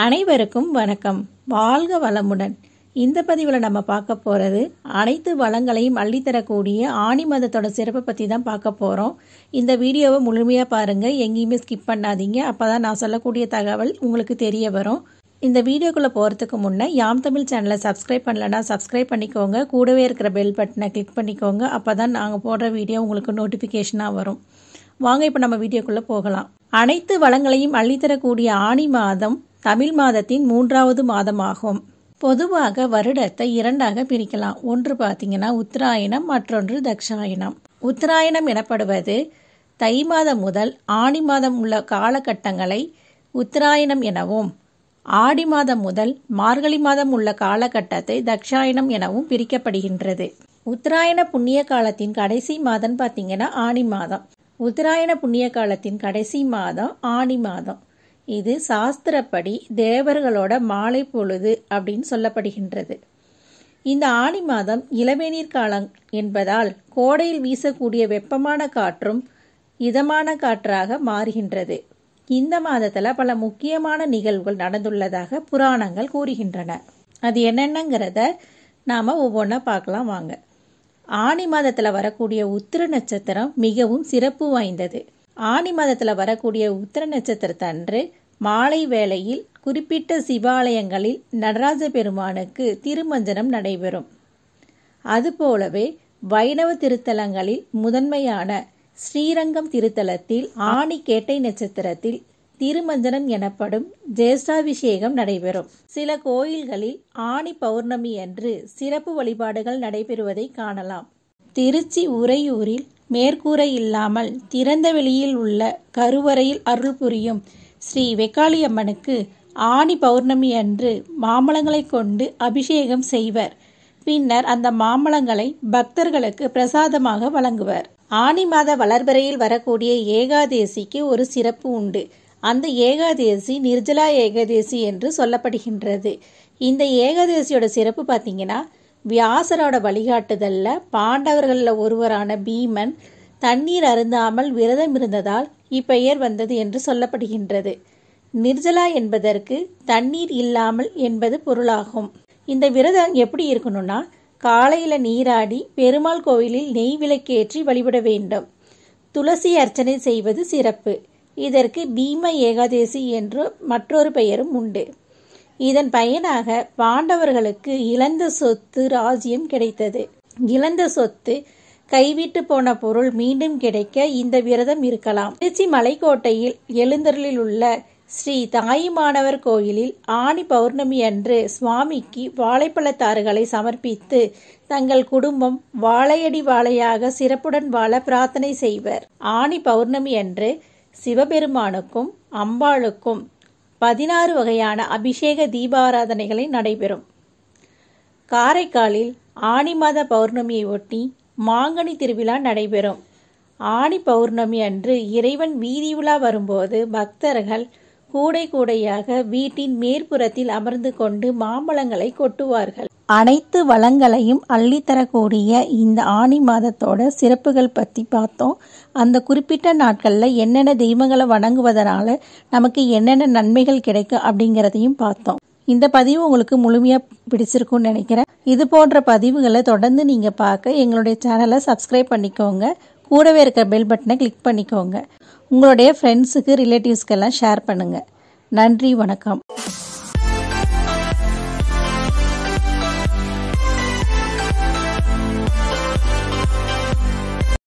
அனைவருக்கும் வணக்கம் வாழ்க வளமுடன் இந்த பதிவில் நம்ம பார்க்க போகிறது அனைத்து வளங்களையும் அள்ளித்தரக்கூடிய ஆணி மதத்தோட சிறப்பை பற்றி தான் பார்க்க போகிறோம் இந்த வீடியோவை முழுமையாக பாருங்கள் எங்கேயுமே ஸ்கிப் பண்ணாதீங்க அப்போ தான் நான் சொல்லக்கூடிய தகவல் உங்களுக்கு தெரிய வரும் இந்த வீடியோக்குள்ளே போகிறதுக்கு முன்னே யாம் தமிழ் சேனலை சப்ஸ்கிரைப் பண்ணலன்னா சப்ஸ்கிரைப் பண்ணிக்கோங்க கூடவே இருக்கிற பெல் பட்டனை கிளிக் பண்ணிக்கோங்க அப்போ தான் நாங்கள் போடுற வீடியோ உங்களுக்கு நோட்டிஃபிகேஷனாக வரும் வாங்க இப்போ நம்ம வீடியோக்குள்ளே போகலாம் அனைத்து வளங்களையும் அள்ளித்தரக்கூடிய ஆணி மாதம் தமிழ் மாதத்தின் மூன்றாவது மாதமாகும் பொதுவாக வருடத்தை இரண்டாக பிரிக்கலாம் ஒன்று பார்த்தீங்கன்னா உத்தராயணம் மற்றொன்று தக்ஷாயணம் உத்தராயணம் எனப்படுவது தை மாதம் முதல் ஆணி மாதம் உள்ள காலகட்டங்களை உத்தராயணம் எனவும் ஆடி மாதம் முதல் மார்கழி மாதம் உள்ள காலகட்டத்தை தக்ஷாயணம் எனவும் பிரிக்கப்படுகின்றது உத்தராயண புண்ணிய காலத்தின் கடைசி மாதம் பார்த்தீங்கன்னா ஆணி மாதம் உத்தராயண புண்ணிய காலத்தின் கடைசி மாதம் ஆணி மாதம் இது சாஸ்திரப்படி தேவர்களோட மாலை பொழுது அப்படின்னு சொல்லப்படுகின்றது இந்த ஆணி மாதம் இளவேநீர் காலம் என்பதால் கோடையில் வீசக்கூடிய வெப்பமான காற்றும் இதமான காற்றாக மாறுகின்றது இந்த மாதத்தில் பல முக்கியமான நிகழ்வுகள் நடந்துள்ளதாக புராணங்கள் கூறுகின்றன அது என்னென்னங்கிறத நாம் ஒவ்வொன்றா பார்க்கலாம் வாங்க ஆணி மாதத்தில் வரக்கூடிய உத்திர நட்சத்திரம் மிகவும் சிறப்பு வாய்ந்தது ஆணி மாதத்தில் வரக்கூடிய உத்திர நட்சத்திரத்தன்று மாலை வேளையில் குறிப்பிட்ட சிவாலயங்களில் நடராஜ பெருமானுக்கு திருமஞ்சனம் நடைபெறும் அதுபோலவே வைணவ திருத்தலங்களில் முதன்மையான ஸ்ரீரங்கம் திருத்தலத்தில் ஆணி கேட்டை நட்சத்திரத்தில் திருமஞ்சனம் எனப்படும் ஜேஷ்டாபிஷேகம் நடைபெறும் சில கோயில்களில் ஆணி பௌர்ணமி அன்று சிறப்பு வழிபாடுகள் நடைபெறுவதை காணலாம் திருச்சி உறையூரில் மேற்கூரை இல்லாமல் திறந்த வெளியில் உள்ள கருவறையில் அருள் புரியும் ஸ்ரீ வெக்காளியம்மனுக்கு ஆணி பௌர்ணமி அன்று மாம்பழங்களை கொண்டு அபிஷேகம் செய்வர் பின்னர் அந்த மாம்பழங்களை பக்தர்களுக்கு பிரசாதமாக வழங்குவர் ஆணி மாத வளர்பிறையில் வரக்கூடிய ஏகாதேசிக்கு ஒரு சிறப்பு உண்டு அந்த ஏகாதேசி நிர்ஜலா ஏகாதேசி என்று சொல்லப்படுகின்றது இந்த ஏகாதேசியோட சிறப்பு பார்த்தீங்கன்னா வியாசரோட வழிகாட்டுதலில் பாண்டவர்களில் ஒருவரான பீமன் தண்ணீர் அருந்தாமல் விரதம் இருந்ததால் இப்பெயர் வந்தது என்று சொல்லப்படுகின்றது நிர்ஜலா என்பதற்கு தண்ணீர் இல்லாமல் என்பது பொருளாகும் இந்த விரதம் எப்படி இருக்கணும்னா காலையில் நீராடி பெருமாள் கோவிலில் நெய் விளக்கேற்றி வழிபட வேண்டும் துளசி அர்ச்சனை செய்வது சிறப்பு இதற்கு பீம ஏகாதேசி என்று மற்றொரு பெயரும் உண்டு இதன் பயனாக பாண்டவர்களுக்கு இழந்த சொத்து ராஜ்யம் கிடைத்தது இழந்த சொத்து கைவிட்டு போன பொருள் மீண்டும் கிடைக்க இந்த விரதம் இருக்கலாம் திருச்சி மலைக்கோட்டையில் எழுந்தருளில் உள்ள ஸ்ரீ தாயுமானவர் கோயிலில் ஆணி பௌர்ணமி அன்று சுவாமிக்கு வாழைப்பழத்தாறுகளை சமர்ப்பித்து தங்கள் குடும்பம் வாழையடி வாழையாக சிறப்புடன் வாழ பிரார்த்தனை செய்வர் ஆணி பௌர்ணமி அன்று சிவபெருமானுக்கும் அம்பாளுக்கும் பதினாறு வகையான அபிஷேக தீபாராதனைகளை நடைபெறும் காரைக்காலில் ஆணி மாத பௌர்ணமியை ஒட்டி மாங்கனி திருவிழா நடைபெறும் ஆணி பௌர்ணமி அன்று இறைவன் வீதி உலா வரும்போது பக்தர்கள் கூடை கூடையாக வீட்டின் மேற்புறத்தில் அமர்ந்து கொண்டு மாம்பழங்களை கொட்டுவார்கள் அனைத்து வளங்களையும் அள்ளித்தரக்கூடிய இந்த ஆணி மாதத்தோட சிறப்புகள் பற்றி பார்த்தோம் அந்த குறிப்பிட்ட நாட்களில் என்னென்ன தெய்வங்களை வணங்குவதனால நமக்கு என்னென்ன நன்மைகள் கிடைக்கும் அப்படிங்கிறதையும் பார்த்தோம் இந்த பதிவு உங்களுக்கு முழுமையாக பிடிச்சிருக்கும்னு நினைக்கிறேன் இது போன்ற பதிவுகளை தொடர்ந்து நீங்கள் பார்க்க எங்களுடைய சேனலை சப்ஸ்கிரைப் பண்ணிக்கோங்க கூடவே இருக்கிற பெல் பட்டனை கிளிக் பண்ணிக்கோங்க உங்களுடைய ஃப்ரெண்ட்ஸுக்கு ரிலேட்டிவ்ஸ்க்கெல்லாம் ஷேர் பண்ணுங்கள் நன்றி வணக்கம்